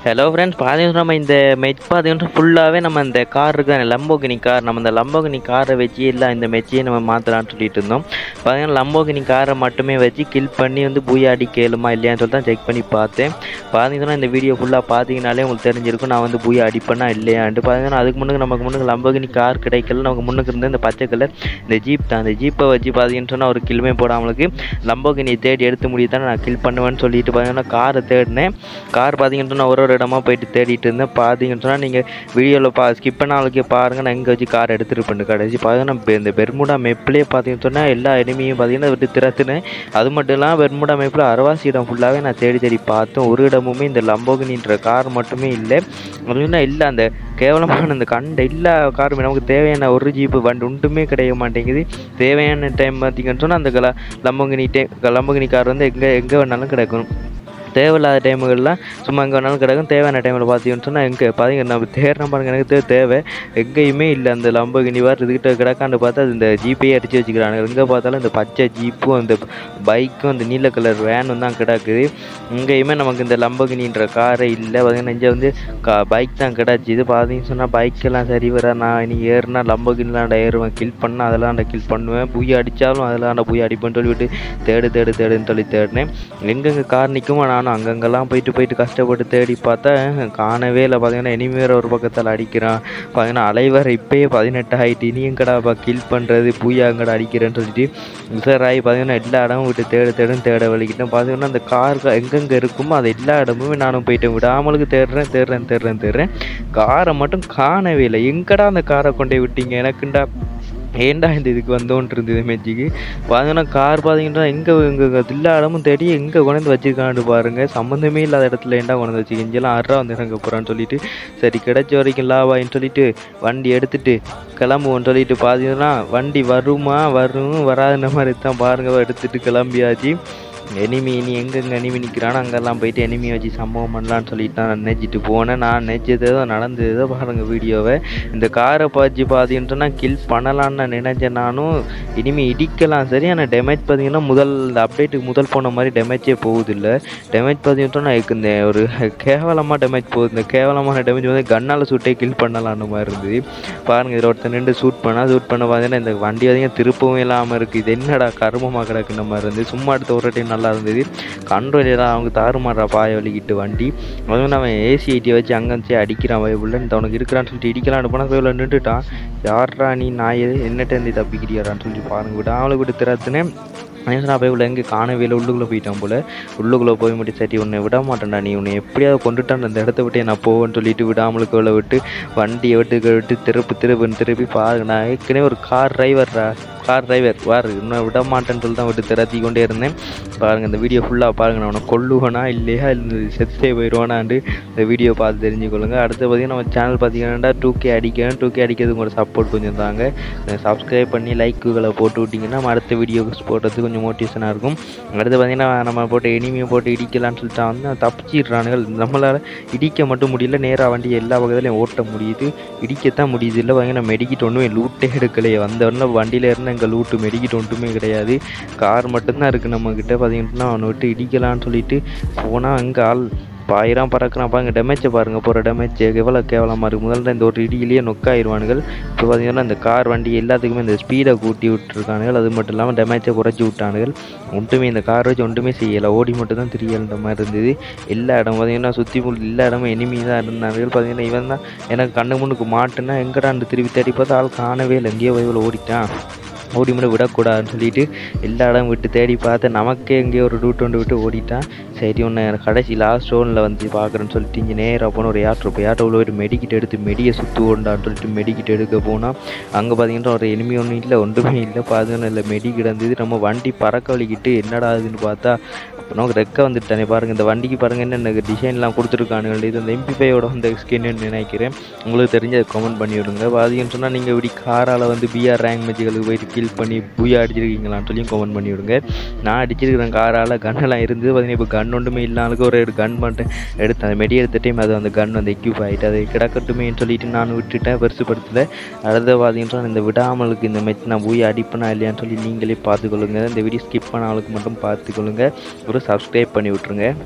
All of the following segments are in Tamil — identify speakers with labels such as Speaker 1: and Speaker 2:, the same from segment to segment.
Speaker 1: ஹலோ ஃப்ரெண்ட்ஸ் பார்த்தீங்கன்னா நம்ம இந்த மெச் பார்த்தீங்கன்னா ஃபுல்லாகவே நம்ம இந்த கார் இருக்க லம்போகினி கார் நம்ம இந்த லம்போகினி காரை வச்சு எல்லாம் இந்த மெச்சையே நம்ம மாற்றலாம்னு சொல்லிட்டு இருந்தோம் பார்த்தீங்கன்னா லம்போகினி காரை மட்டுமே வச்சு கில் பண்ணி வந்து பூயாடி கேளுமா இல்லையான்னு சொல்லி தான் செக் பண்ணி பார்த்தேன் பார்த்தீங்கன்னா இந்த வீடியோ ஃபுல்லாக பார்த்தீங்கனாலே உங்களுக்கு தெரிஞ்சிருக்கும் நான் வந்து பூயா அடிப்பேனா இல்லையான்ட்டு பார்த்தீங்கன்னா அதுக்கு முன்னுக்கு நமக்கு முன்னுக்கு லம்போகினி கார் கிடைக்கல நமக்கு முன்னுக்கு இருந்த இந்த பச்சை கலர் இந்த ஜீப் தான் இந்த ஜீப்பை வச்சு பார்த்தீங்கன்னு சொன்னால் ஒரு கில்மே போடாமலுக்கு லம்போகினி தேடி எடுத்து முடிய தான் நான் கில் பண்ணுவேன்னு சொல்லிட்டு பார்த்தீங்கன்னா காரை தேடினேன் கார் பார்த்தீங்கன்னு சொன்னால் ஒரு ஒரு இடமா போயிட்டு தேடிட்டு இருந்தேன் பார்த்தீங்கன்னு சொன்னால் நீங்கள் வீடியோவில் பா ஸ்கிப் பண்ணாலுக்கே பாருங்கள் நான் எங்கே வச்சு கார் எடுத்துகிட்டு பண்ணு கடைசி பார்த்தீங்கன்னா பெ- இந்த பெர்முடா மெப்லேயே பார்த்தீங்கன்னு சொன்னால் எல்லா எனிமையும் பார்த்தீங்கன்னா விட்டு திறத்துனேன் அது மட்டும் இல்லாமல் பெர்முடா மெப்பில் அரவாசி இடம் ஃபுல்லாகவே நான் தேடி தேடி பார்த்தேன் ஒரு இடமுமே இந்த லம்போகினின்ற கார் மட்டுமே இல்லை அப்படின்னா இல்லை அந்த கேவலமான அந்த கண்ட எல்லா காருமே நமக்கு தேவையான ஒரு ஜீப்பு வண்டி ஒன்றுமே கிடைக்க மாட்டேங்குது தேவையான டைம் பார்த்தீங்கன்னு சொன்னால் அந்த கல லம்போகினி டே லம்போகினி கார் வந்து எங்கே எங்கே வேணாலும் கிடைக்கும் தேவையில்லாத டைமுகள்லாம் சும்மா எங்கே வேணாலும் கிடக்கும் தேவையான டைமில் பார்த்தீங்கன்னு சொன்னால் எங்கே பார்த்தீங்க நம்ம தேடுற பாருங்க எனக்கு தே- தேவை எங்கேயுமே இல்லை அந்த லம்போகினி வார் இதுக்கிட்ட கிடக்கான்னு பார்த்தா அது இந்த ஜீப்பே அடித்து வச்சுக்கிறாங்க எங்கே பார்த்தாலும் இந்த பச்சை ஜீப்பும் அந்த பைக்கும் அந்த நீல கலர் வேனும் தான் கிடக்குது எங்கேயுமே நமக்கு இந்த லம்போகினின்ற காரே இல்லை பார்த்தீங்கன்னா இங்கே வந்து கா பைக் தான் கிடச்சிது பார்த்தீங்கன்னு சொன்னால் பைக்கெல்லாம் சரி வர நான் இனி ஏறுனா லம்போகினிலாம் ஏறுவேன் கில் பண்ணால் அதெல்லாம் கில் பண்ணுவேன் புய் அடித்தாலும் அதெல்லாம் புய் அடிப்பேன்னு சொல்லிவிட்டு தேடு தேடு தேடுன்னு சொல்லி தேடினேன் எங்கெங்கே கார் நிற்குமோ நானும் அங்கங்கெல்லாம் போயிட்டு போயிட்டு கஷ்டப்பட்டு தேடி பார்த்தா காணவே இல்லை பார்த்தீங்கன்னா இனிமே வேற ஒரு பக்கத்தில் அடிக்கிறான் பார்த்தீங்கன்னா அலைவர் இப்பயே பதினெட்டு ஆகிட்டு இனி எங்கடாப்பா கில் பண்ணுறது பூயா எங்கடா அடிக்கிறேன்னு சொல்லிட்டு சார் ஆகி பார்த்தீங்கன்னா எல்லா இடமும் விட்டு தேடு தேடுன்னு தேட வலிக்கிட்டேன் பார்த்தீங்கன்னா அந்த கார் எங்கெங்கே இருக்குமோ அது எல்லா இடமுமே நானும் போயிட்டேன் விடாமலுக்கு தேடுறேன் தேடுறேன் தேடுறேன் தேடுறேன் காரை மட்டும் காணவே இல்லை எங்கடா அந்த காரை கொண்டு போய் விட்டீங்க எனக்குண்டா ஏன்டா இந்த இதுக்கு வந்தோன்ட்டு இருந்தது மெஜிக்கு பார்த்தீங்கன்னா கார் பார்த்தீங்கன்னா எங்கே இங்கே எல்லா இடமும் தேடி எங்கே கொண்டு வச்சிருக்கான்னு பாருங்க சம்மந்தமே இல்லாத இடத்துல ஏன்டா கொண்டு வந்து வச்சுக்க இங்கெல்லாம் அறா வந்து இறங்க போகிறான்னு சொல்லிட்டு சரி கிடைச்ச வரைக்கும் லாபாயின்னு சொல்லிட்டு வண்டி எடுத்துட்டு கிளம்புவோன்னு சொல்லிட்டு பார்த்தீங்கன்னா வண்டி வருமா வரும் வராதுன்ற மாதிரி தான் பாருங்க எடுத்துட்டு கிளம்பியாச்சு எனிமி இனி எங்கெங்கே எனிமி நிற்கிறானோ அங்கெல்லாம் போயிட்டு எனிமி வச்சு சம்பவம் பண்ணலான்னு சொல்லிட்டு நான் நினைச்சிட்டு போனேன் நான் நினைச்சதோ நடந்ததோ பாருங்கள் வீடியோவை இந்த காரை பார்த்து பார்த்தீங்கன்னா கில் பண்ணலான்னு நான் நினைச்சேன் நானும் இனிமேல் இடிக்கலாம் சரி ஆனால் டேமேஜ் பார்த்தீங்கன்னா முதல் இந்த அப்டேட்டுக்கு முதல் போன மாதிரி டேமேஜே போகுது இல்லை டேமேஜ் பார்த்தீங்கன்னா எனக்கு இந்த ஒரு கேவலமாக டேமேஜ் போகுது இந்த கேவலமான டேமேஜ் வந்து கண்ணால் சுட்டே கில் பண்ணலான்னு மாதிரி இருந்தது பாருங்கள் இதில் ஒருத்தர் நின்று ஷூட் பண்ணால் ஷூட் பண்ண பார்த்தீங்கன்னா இந்த வண்டி பார்த்தீங்கன்னா திருப்பவும் இல்லாமல் இருக்குது இது என்னடா கருமமாக கிடக்குன்ற மாதிரி இருந்தது சும்மா எடுத்த ஒரு டைம் நல்லா இருந்தது கண்ட்ரோல் எல்லாம் அவங்க தாறுமாறா பாய வலிக்கிட்டு வண்டி அதுவும் அவன் ஏசி ஐட்டியை வச்சு அங்கே வச்சு அடிக்கிறான் வயபுள்ள இந்த அவனுக்கு இருக்கிறான்னு சொல்லிட்டு இடிக்கலான்னு போனால் கோயிலில் நின்றுட்டான் யார்ரா நீ நாய் என்னட்ட இருந்து தப்பிக்கிறியாடான்னு சொல்லி பாருங்க விட்டு அவளுக்கு விட்டு திறத்துனேன் நான் போய் உள்ள எங்கே காணவே இல்லை உள்ளுக்குள்ளே போயிட்டான் போல உள்ளுக்குள்ளே போய் மட்டும் சரி உன்னை விட மாட்டேன்டா நீ உன்னை எப்படியாவது கொண்டுட்டான் அந்த இடத்த விட்டு நான் போவேன்னு சொல்லிட்டு விடாமலுக்கு உள்ள விட்டு வண்டியை விட்டு விட்டு திருப்பு திருப்புன்னு திருப்பி பாருங்க நான் ஏற்கனவே ஒரு கார் டிரைவர்ரா கார் டிரைவர் வாரு இன்னும் விட மாட்டேன்னு சொல்லி தான் விட்டு திரத்தி கொண்டே இருந்தேன் பாருங்கள் இந்த வீடியோ ஃபுல்லாக பாருங்க நான் உன்னை கொல்லுவேனா இல்லையா இல்லை செத்தே போயிடுவானான்ட்டு இந்த வீடியோ பார்த்து தெரிஞ்சுக்கொள்ளுங்க அடுத்து பார்த்தீங்கன்னா நம்ம சேனல் பார்த்தீங்கன்னா டூ கே அடிக்கணும் டூ கே அடிக்கிறதுக்கு உங்களோட சப்போர்ட் கொஞ்சம் தாங்க சப்ஸ்கிரைப் பண்ணி லைக்குகளை போட்டு விட்டிங்கன்னா நம்ம அடுத்த வீடியோஸ் போடுறதுக்கு கொஞ்சம் மோட்டிவேஷனாக இருக்கும் அடுத்து பார்த்தீங்கன்னா நம்ம போட்டு எனிமையை போட்டு இடிக்கலாம்னு சொல்லிட்டு வந்து தப்பிச்சிடுறானுகள் நம்மளால் இடிக்க மட்டும் முடியல நேராக வண்டி எல்லா பக்கத்துலையும் ஓட்ட முடியுது இடிக்கத்தான் முடியுது இல்லை பார்த்தீங்கன்னா மெடிக்கிட் ஒன்றுமே லூட்டே எடுக்கலையே வந்த உடனே வண்டியில் இருந்து எங்கள் லூட்டு மெடிக்கிட் ஒன்றுமே கிடையாது கார் மட்டும்தான் இருக்குது நம்மக்கிட்ட பார்த்தீங்கன்னா அவனை விட்டு இடிக்கலான்னு சொல்லிட்டு போனால் அங்கே ஆள் பாயிரம் பறக்கிறான் பாருங்க டேமேஜை பாருங்க போகிற டேமேஜ் எவ்வளோ கேவலமாக இருக்குது முதல்ல இந்த ஒரு இடியிலேயே நொக்காயிருவானுகள் இப்போ பார்த்தீங்கன்னா இந்த கார் வண்டி எல்லாத்துக்குமே இந்த ஸ்பீடை கூட்டி விட்டுருக்கானுகள் அது மட்டும் இல்லாமல் டேமேஜை குறைச்சி விட்டானுகள் ஒன்றுமே இந்த கார் வச்சு ஒன்றுமே செய்யலை ஓடி மட்டும் தான் தெரியலன்ற மாதிரி இருந்தது எல்லா இடம் பார்த்தீங்கன்னா சுற்றி முள் எல்லா இடமும் எனிமி தான் இருந்தார்கள் பார்த்தீங்கன்னா இவன் தான் எனக்கு கண்ணு முன்னுக்கு மாட்டுனா எங்கடான்னு திருப்பி தேடி பார்த்தா ஆள் காணவே இல்லை எங்கேயோ வயவில் ஓடிட்டான் ஓடி மட்டும் விடக்கூடாதுன்னு சொல்லிட்டு எல்லா இடம் விட்டு தேடி பார்த்து நமக்கே எங்கேயோ ஒரு ரூட் ஒன்று விட்டு ஓடிட்டான் சரி ஒன்று கடைசி லாஸ்ட் ஸ்டோனில் வந்து பார்க்குறேன்னு சொல்லிட்டு இங்கே நேராக போன ஒரு ஏட்டர் இப்போ ஏட்டர் உள்ள போயிட்டு மெடிக்கிட் எடுத்து மெடியை சுற்று ஓண்டான்னு சொல்லிட்டு மெடிக்கிட் எடுக்க போனால் அங்கே பார்த்தீங்கன்னா ஒரு எனிமி ஒன்றும் இல்லை ஒன்றுமே இல்லை பார்த்தீங்கன்னா இல்லை மெடி கிடந்தது நம்ம வண்டி பறக்க வலிக்கிட்டு என்னடா ஆகுதுன்னு பார்த்தா நமக்கு ரெக்க வந்துட்டானே பாருங்கள் இந்த வண்டிக்கு பாருங்கள் என்னென்ன டிசைன்லாம் கொடுத்துருக்கானுங்க இது இந்த எம்பிஃபையோட வந்த ஸ்கின்னு நினைக்கிறேன் உங்களுக்கு தெரிஞ்ச கமெண்ட் பண்ணி விடுங்க பார்த்தீங்கன்னு சொன்னால் நீங்கள் இப்படி காரால் வந்து பிஆர் ரேங்க் மேட்சுகளுக்கு போயிட்டு கில் பண்ணி பூயா அடிச்சிருக்கீங்களான்னு சொல்லி கமெண்ட் பண்ணி விடுங்க நான் அடிச்சிருக்கிறேன் காரால் கன்னெல்லாம் இருந்தது பார்த்தீங்கன்னா இப்போ கன் ஒன்றுமே இல்லாமலுக்கு ஒரு கன் மட்டும் எடுத்தேன் அந்த மெடி எடுத்த டைம் அது அந்த கன் வந்து எக்யூப் ஆகிட்டு அது கிடக்கட்டுமேன்னு சொல்லிட்டு நான் விட்டுட்டேன் பெருசுப்படுத்தல அடுத்த பார்த்தீங்கன்னா இந்த விடாமலுக்கு இந்த மெச் நான் பூயா அடிப்பேனா இல்லையான்னு சொல்லி நீங்களே பார்த்துக்கொள்ளுங்க இந்த வீடியோ ஸ்கிப் பண்ண ஆளுக்கு மட்டும் பார்த்துக்கொள்ளுங்க ஒரு சப்ஸ்கிரைப் பண்ணி விட்ருங்க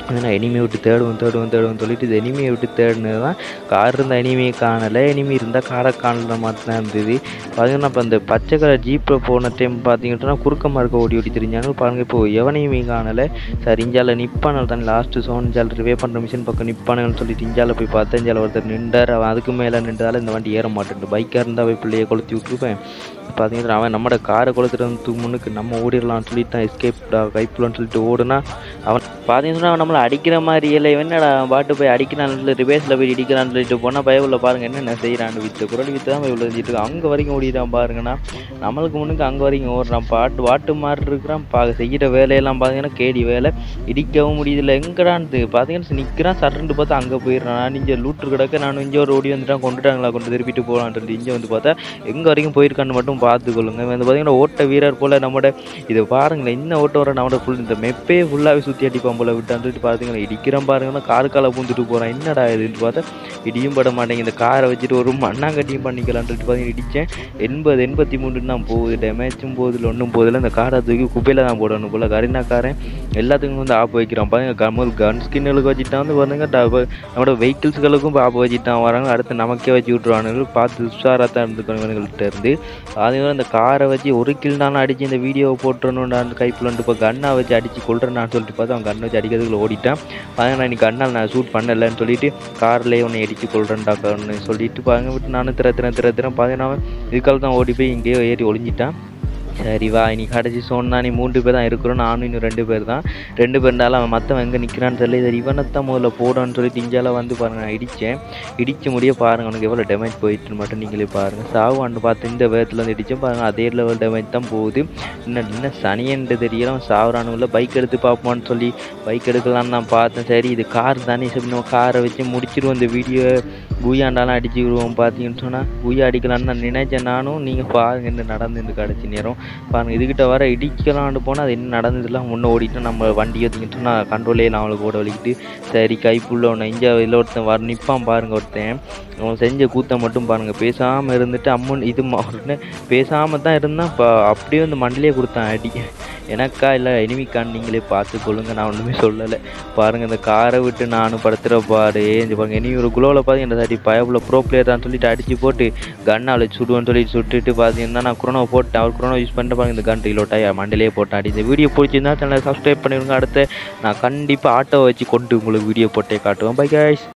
Speaker 1: நான் எனிமையை விட்டு தேடுவோம் தேடுவோம் தேடுவோம் சொல்லிட்டு இது எனிமையை விட்டு தேடினது தான் கார் இருந்த எனிமையை காணலை எனிமி இருந்தால் காரை காணல மாதிரி தான் இருந்தது பார்த்தீங்கன்னா இப்போ அந்த பச்சை கலர் ஜீப்பில் போன டைம் பார்த்தீங்கன்னா குறுக்க மார்க்க ஓடி ஓடி தெரிஞ்சாங்க பாருங்க இப்போ எவனையுமே காணலை சரி இஞ்சால நிப்பானல் தான் லாஸ்ட்டு சோன் இஞ்சால ரிவே பண்ணுற மிஷின் பக்கம் நிப்பானுங்கன்னு சொல்லிட்டு இஞ்சால போய் பார்த்தேன் இஞ்சால ஒருத்தர் நின்றார் அவன் அதுக்கு மேலே நின்றதால இந்த வண்டி ஏற மாட்டேன் பைக்காக இருந்தால் போய் பிள்ளையை கொளுத்தி விட்டுருப்பேன் பார்த்தீங்கன்னா அவன் நம்மட காரை கொளுத்துறதுக்கு முன்னுக்கு நம்ம ஓடிடலாம்னு சொல்லிட்டு தான் எஸ்கேப் கைப்புலன்னு சொல்லிட்டு ஓடுனா அவன் பார்த்தீங்கன்னா அவன் நம்மளை அடிக்கிற மாதிரி இல்லை என்னடா அவன் பாட்டு போய் அடிக்கிறான்னு ரிவேஸில் போய் இடிக்கிறான்னு சொல்லிட்டு போனால் பயவுள்ள பாருங்க என்னென்ன செய்கிறான்னு வித்து குரல் வித்து தான் பயவுள்ள செஞ்சுட்டு அங்கே வரைக்கும் ஓடிடான் பாருங்கண்ணா நம்மளுக்கு முன்னுக்கு அங்கே வரைக்கும் ஓடுறான் பாட்டு பாட்டு மாதிரி இருக்கிறான் பா செய்கிற வேலையெல்லாம் பார்த்தீங்கன்னா கேடி வேலை இடிக்கவும் முடியுதில்ல எங்கடான்னு பார்த்தீங்கன்னா நிற்கிறான் சரண்டு பார்த்து அங்கே போயிடுறான் நான் இங்கே லூட்டு கிடக்க நான் இங்கே ஒரு ஓடி வந்துட்டான் கொண்டுட்டாங்களா கொண்டு திருப்பிட்டு போகலான்ட்டு இங்கே வந்து பார்த்தா எங்கே வரைக்கும் போயிருக்கான்னு மட்டும் பார்த்துக்கொள்ளுங்க இவன் வந்து பார்த்தீங்கன்னா ஓட்ட வீரர் போல் நம்மட இதை பாருங்களேன் இன்னும் ஓட்ட வர நம்மட ஃபுல் இந்த மெப்பே ஃபுல்லாகவே சுற்றி அடிப்பான் போல விட்டான்னு சொல்லிட்டு பார்த்தீங்கன்னா இடிக்கிறான் பாருங்கன்னா கார் காலை பூந்துட்டு போகிறான் என்னடா இதுன்னு பார்த்தா இடியும் பட மாட்டேங்க இந்த காரை வச்சுட்டு ஒரு மண்ணாங்கட்டியும் பண்ணிக்கலாம்னு சொல்லிட்டு பார்த்தீங்கன்னா இடித்தேன் எண்பது எண்பத்தி மூணுன்னு தான் போகுது டேமேஜும் போதில்லை ஒன்றும் போதில்லை இந்த காரை தூக்கி குப்பையில் தான் போடணும் போல் கரீனாக்காரன் எல்லாத்துக்கும் வந்து ஆப் வைக்கிறான் பாருங்க கமல் கன் ஸ்கின்னுகளுக்கு வச்சுட்டான் வந்து பாருங்க ட- நம்மளோட வெஹிக்கிள்ஸ்களுக்கும் ஆப் வச்சுட்டான் வராங்க அடுத்து நமக்கே வச்சு விட்ருவானுங்க பார்த்து உஷாராக தான் இருந்துக்கணும் இவனுங்கள்ட்ட இருந்து அதே மாதிரி இந்த காரை வச்சு ஒரு கில் நானும் அடித்து இந்த வீடியோவை போட்டுறணும்டான்னு கைப்புலன்ட்டு இப்போ கண்ணை வச்சு அடித்து கொள்றேன்னு சொல்லிட்டு பார்த்து அவன் கண்ணை வச்சு அடிக்கிறதுக்குள்ள ஓடிட்டான் பாருங்க நான் நீ கண்ணால் நான் ஷூட் பண்ணலைன்னு சொல்லிட்டு கார்லேயே உன்னை அடித்து கொள்றேன்டாக்கன்னு சொல்லிட்டு பாருங்க விட்டு நானும் திற திற திற திற பார்த்தீங்கன்னா அவன் இதுக்கால தான் ஓடி போய் இங்கேயோ ஏறி ஒளிஞ்சிட்டான் சரி வா இன்னைக்கு கடைசி சொன்னா நீ மூன்று பேர் தான் இருக்கிறோம் நானும் இன்னும் ரெண்டு பேர் தான் ரெண்டு பேர் இருந்தாலும் அவன் மற்றவன் எங்கே நிற்கிறான்னு தெரியல சரி இவனைத்தான் முதல்ல போடான்னு சொல்லிட்டு இஞ்சால வந்து பாருங்க நான் இடித்தேன் இடிச்சு முடிய பாருங்க உனக்கு எவ்வளோ டேமேஜ் போயிட்டுன்னு மட்டும் நீங்களே பாருங்கள் சாவான்னு பார்த்து இந்த வேகத்தில் வந்து இடித்தேன் பாருங்க அதே லெவல் டேமேஜ் தான் போகுது இன்னும் என்ன சனியன்ட்டு தெரியல அவன் சாவறானுங்கள பைக் எடுத்து பார்ப்போன்னு சொல்லி பைக் எடுக்கலான்னு நான் பார்த்தேன் சரி இது கார் தானே சரி நம்ம காரை வச்சு முடிச்சிருவோம் இந்த வீடியோ பூயாண்டாலாம் அடிச்சு விடுவோம் பார்த்தீங்கன்னு சொன்னால் பூயா அடிக்கலான்னு நான் நினைச்சேன் நானும் நீங்கள் பாருங்க என்ன நடந்து இந்த கடைசி நேரம் பாருங்க இதுகிட்ட வர இடிக்கலாம்னு போனால் அது என்ன நடந்ததுலாம் முன்னே ஓடிட்டு நம்ம வண்டி ஓட்டிக்கிட்டு நான் கண்ட்ரோலே நான் அவளுக்கு ஓட வலிக்கிட்டு சரி கைப்புள்ள ஒன்று இங்கே இல்லை ஒருத்தன் வர நிற்பான் பாருங்க ஒருத்தன் அவன் செஞ்ச கூத்தை மட்டும் பாருங்க பேசாமல் இருந்துட்டு அம்மன் இது ம- உடனே பேசாமல் தான் இருந்தான் இப்போ அப்படியே வந்து மண்டிலே கொடுத்தான் அடி எனக்கா இல்லை எனிமிக்கான்னு நீங்களே பார்த்து கொள்ளுங்க நான் ஒன்றுமே சொல்லலை பாருங்க இந்த காரை விட்டு நானும் படுத்துகிற பாடு இந்த பாருங்க இனி ஒரு குளோவில் பார்த்து இந்த சாட்டி பயபுல ப்ரோ பிளேயர் தான் சொல்லிட்டு அடிச்சு போட்டு கண்ணால் சுடுவேன்னு சொல்லிட்டு சுட்டுட்டு பார்த்தீங்கன்னா நான் குரோனோ போட்டேன் அவர் குரோனோ யூஸ் பண்ணிட்டு பாருங்க இந்த கன் ரீலோட்டாக மண்டிலே போட்டேன் அடி இந்த வீடியோ பிடிச்சிருந்தா சேனலை சப்ஸ்கிரைப் பண்ணிடுங்க அடுத்து நான் கண்டிப்பாக ஆட்டோ வச்சு கொண்டு உங்களுக்கு வீடியோ போட்டே காட்டுவேன் பை guys